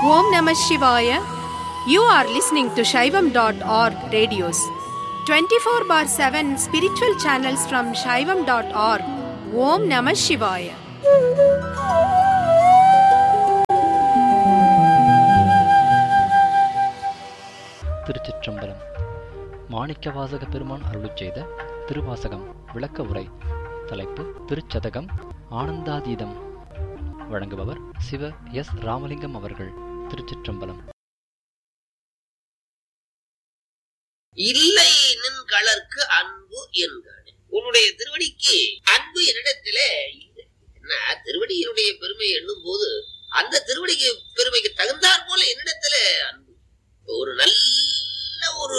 Om Namah Shivaya. You are listening to Shaivam.org radios. 24 bar 7 spiritual channels from Shaivam.org. Om Namah Shivaya. திருச்சிற்றம்பலம் மாணிக்கவாசக பெருமான் அருளிச் செய்த திருவாசகம் விளக்க உரை தலைப்பு திருச்சதகம் ஆனந்தாதீதம் வழங்குபவர் சிவ எஸ் ராமலிங்கம் அவர்கள் திருச்சிற்றம்பலம் இல்லை நின் கலர்க்கு அன்பு என்காடு உன்னுடைய திருவடிக்கு அன்பு என்னிடத்திலே இல்லை என்ன திருவடியினுடைய பெருமை எண்ணும் போது அந்த திருவடிக்கு பெருமைக்கு தகுந்தாற் போல என்னிடத்துல அன்பு ஒரு நல்ல ஒரு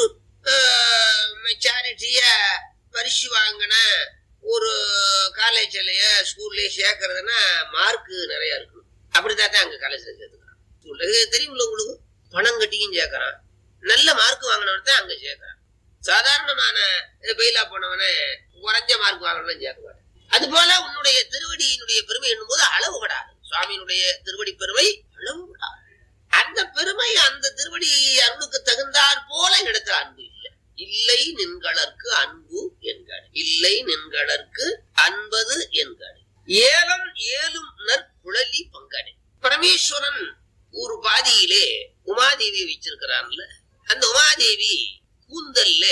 மெச்சாரிட்டிய பரிசு வாங்கின ஒரு காலேஜ்லய ஸ்கூல்லயே சேர்க்கறதுன்னா மார்க் நிறைய இருக்கணும் அப்படித்தான் தான் அங்க காலேஜ்ல சேர்த்துக்கிறான் ஸ்கூல்ல தெரியுமில்ல உங்களுக்கு பணம் கட்டியும் சேர்க்கறான் நல்ல மார்க் வாங்கினவன் தான் அங்க சேர்க்கறான் சாதாரணமான பெயிலா போனவனை குறைஞ்ச மார்க் வாங்கினவன் சேர்க்க மாட்டான் அது போல உன்னுடைய திருவடியினுடைய பெருமை என்னும் போது அளவு படாது சுவாமியினுடைய திருவடி பெருமை அளவு படாது அந்த பெருமை அந்த திருவடி அருளுக்கு தகுந்தாற் போல இடத்துல அன்பு இல்லை இல்லை நின்களற்கு அன்பு என்காடு இல்லை நின்களற்கு அன்பது என்காடு ஏலம் ஏலும் நற்குழலி பங்காடு பரமேஸ்வரன் ஒரு பாதியிலே உமாதேவி வச்சிருக்கிறான்ல அந்த உமாதேவி கூந்தல்ல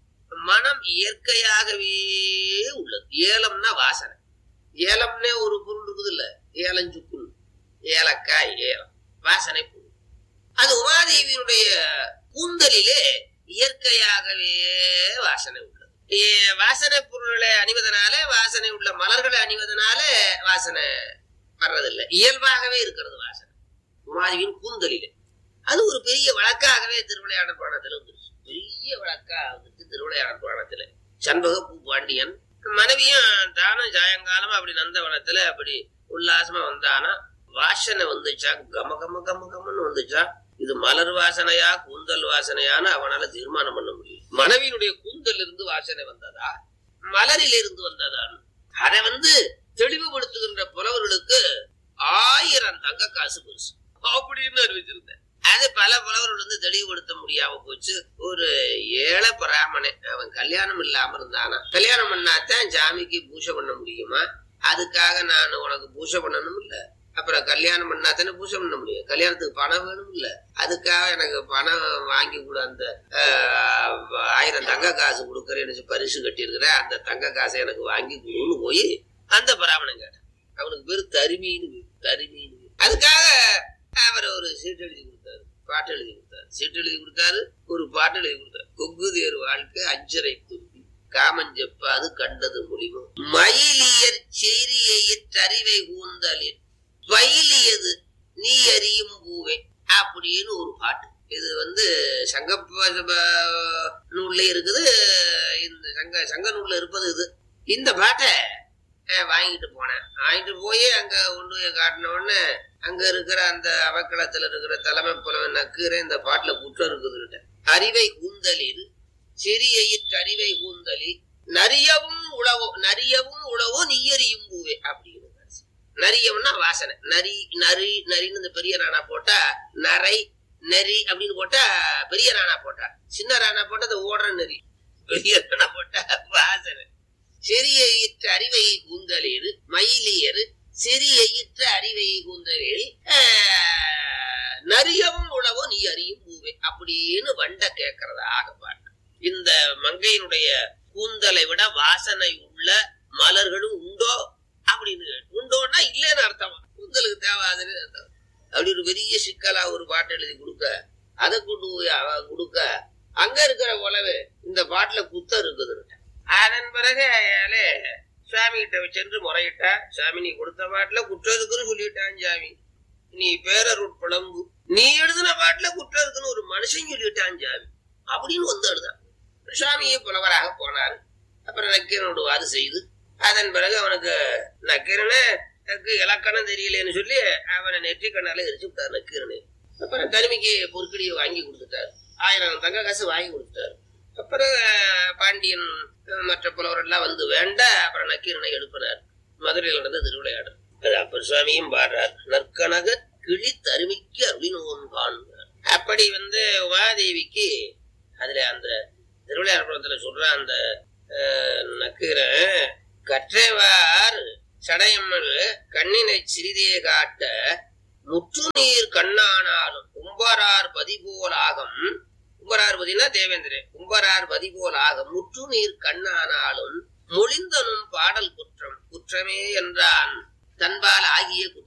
மனம் இயற்கையாகவே உள்ளது ஏலம்னா வாசனை ஏலம்னே ஒரு பொருள் இருக்குது இல்ல ஏலஞ்சுக்குள் ஏலக்காய் ஏலம் வாசனை பொருள் அது உமாதேவியினுடைய கூந்தலிலே இயற்கையாகவே வாசனை உள்ளது ஏ- வாசனை பொருள்களை அணிவதனால வாசனை உள்ள மலர்களை அணிவதனால வாசனை வர்றதில்லை இயல்பாகவே இருக்கிறது வாசனை உமாதேவியின் கூந்தலிலே அது ஒரு பெரிய வழக்காகவே திருவிளையாடல் புராணத்துல வந்துருச்சு பெரிய வழக்கா வந்துட்டு திருவிளையாடல் புராணத்துல சண்பக பூ பாண்டியன் மனைவியும் தானும் சாயங்காலம் அப்படி நந்தவனத்துல அப்படி உல்லாசமா வந்தானா வாசனை வந்துச்சா கம கம கம கமன்னு வந்துச்சா இது மலர் வாசனையா கூந்தல் வாசனையான்னு அவனால தீர்மானம் பண்ண முடியும் மனைவியினுடைய கூந்தல் இருந்து வாசனை வந்ததா மலரில் இருந்து வந்ததான்னு அதை வந்து தெளிவுபடுத்துகின்ற புலவர்களுக்கு ஆயிரம் தங்க காசு பெருசு அப்படின்னு அறிவிச்சிருந்தேன் அது பல புலவர்கள் வந்து தெளிவுபடுத்த முடியாம போச்சு ஒரு ஏழை பிராமணன் அவன் கல்யாணம் இல்லாம இருந்தானா கல்யாணம் பண்ணாதான் சாமிக்கு பூஜை பண்ண முடியுமா அதுக்காக நான் உனக்கு பூஜை பண்ணணும் இல்ல அப்புறம் கல்யாணம் பண்ணாதானே பூஜை பண்ண முடியும் கல்யாணத்துக்கு பணம் வேணும் இல்ல அதுக்காக எனக்கு பணம் வாங்கி கூட அந்த ஆஹ், ஆயிரம் தங்க காசு கொடுக்கறேன்னு பரிசு கட்டியிருக்கிறேன் அந்த தங்க காசை எனக்கு வாங்கி கொடுன்னு போய் அந்த பிராமணன் கேட்டான் அவனுக்கு பேரு தருமீன்னு பேரு, தருமீன்னு பேரு. அதுக்காக அவர் ஒரு சீட்டு எழுதி கொடுத்தாரு பாட்டு எழுதி கொடுத்தாரு சீட்டு எழுதி கொடுத்தாரு ஒரு பாட்டு எழுதி கொடுத்தாரு கொங்கு தேர் வாழ்க்கை அஞ்சரை தும்பி காமஞ்செப்பாது கண்டது முடிவு மயிலியர் செய்தியறிவை கூந்தலில் பயிலியது நீ அறியும் பூவே அப்படின்னு ஒரு பாட்டு இது வந்து சங்க ப- ப- நூல்ல இருக்குது இந்த சங்க சங்க நூல்ல இருப்பது இது இந்த பாட்டை அஹ், வாங்கிட்டு போனேன் வாங்கிட்டு போய் அங்க கொண்டு போய் காட்டின உடனே அங்க இருக்கிற அந்த அவக்களத்துல இருக்கிற தலைமை புலவன் நக்குற இந்த பாட்டுல குற்றம் இருக்குதுன்னுட்டேன் அறிவை கூந்தலில் சிறியிற்று அறிவை கூந்தலில் நரியவும் உழவோ நரியவும் உழவோ நீயறியும் பூவே அப்படின்னு நரியம்னா வாசனை நரி நரி நரின்னு இந்த பெரிய ராணா போட்டா நரை நெறி அப்படின்னு போட்டா பெரிய ராணா போட்டா சின்ன ராணா போட்டா அது ஓடுற நெறி பெரிய ராணா போட்டா வாசனை சிறிய ஈற்ற அறிவை கூந்தலில் மயிலியர் சிறிய ஈற்ற அறிவை கூந்தலில் ஆஹ், நரியவும் உழவோ நீ அறியும் பூவே அப்படின்னு வண்ட கேட்கறதாக பாட்டு இந்த மங்கையினுடைய கூந்தலை விட வாசனை உள்ள மலர்களும் உண்டோ அப்படின்னு கேட்டு- உண்டோன்னா இல்லைன்னு அர்த்தமா கூந்தலுக்கு தேவாதுன்னு அர்த்தம் அப்படி ஒரு பெரிய சிக்கலா ஒரு பாட்டு எழுதி கொடுக்க அதை கொண்டு போய் அவன் கொடுக்க அங்க இருக்கிற உழவு இந்த பாட்டுல குத்தம் இருக்குதுன்னு அதன் பிறகு அயாளே சுவாமி கிட்ட சென்று முறையிட்டா சாமி நீ கொடுத்த பாட்டுல குற்றம் இருக்குன்னு சொல்லிட்டான் சாமி நீ பேரருட் புலம்பு நீ எழுதின பாட்டுல குற்றம் இருக்குன்னு ஒரு மனுஷன் சொல்லிட்டான் சாமி அப்படின்னு வந்து எழுதான் சுவாமியே புலவராக போனாரு அப்புறம் நக்கீரனோடு வாது செய்து அதன் பிறகு அவனுக்கு நக்கீரனை எனக்கு இலக்கணம் தெரியலன்னு சொல்லி அவனை நெற்றி கண்ணால எரிச்சு விட்டார் நக்கீரனை அப்புறம் தனிமைக்கு பொற்கடியை வாங்கி கொடுத்துட்டாரு ஆயிரம் தங்க காசு வாங்கி கொடுத்துட்டாரு அப்புறம் அஹ், பாண்டியன் அஹ், மற்ற புலவரெல்லாம் வந்து வேண்ட அப்புறம் நக்கீரனை எழுப்பினார் மதுரையில் நடந்த திருவிளையாடல் அது அப்பர் சுவாமியும் பாடுறார் நற்கனக கிளி தருமிக்கு அருளினோன் காண்கிறார் அப்படி வந்து உமாதேவிக்கு அதுல அந்த திருவிளையாடபுரத்துல சொல்ற அந்த அஹ், நக்கீர கற்றவார் சடையம்மல் கண்ணினை சிறிதே காட்ட முற்றுநீர் கண்ணானாலும் கும்பரார் பதிபோலாகம் கும்பரார் பதினா தேவேந்திரன் கும்பரார் பதிபோலாகம் முற்றுநீர் கண்ணானாலும் மொழிந்தனும் பாடல் குற்றம் குற்றமே என்றான் தன்பால் ஆகிய குற்றம்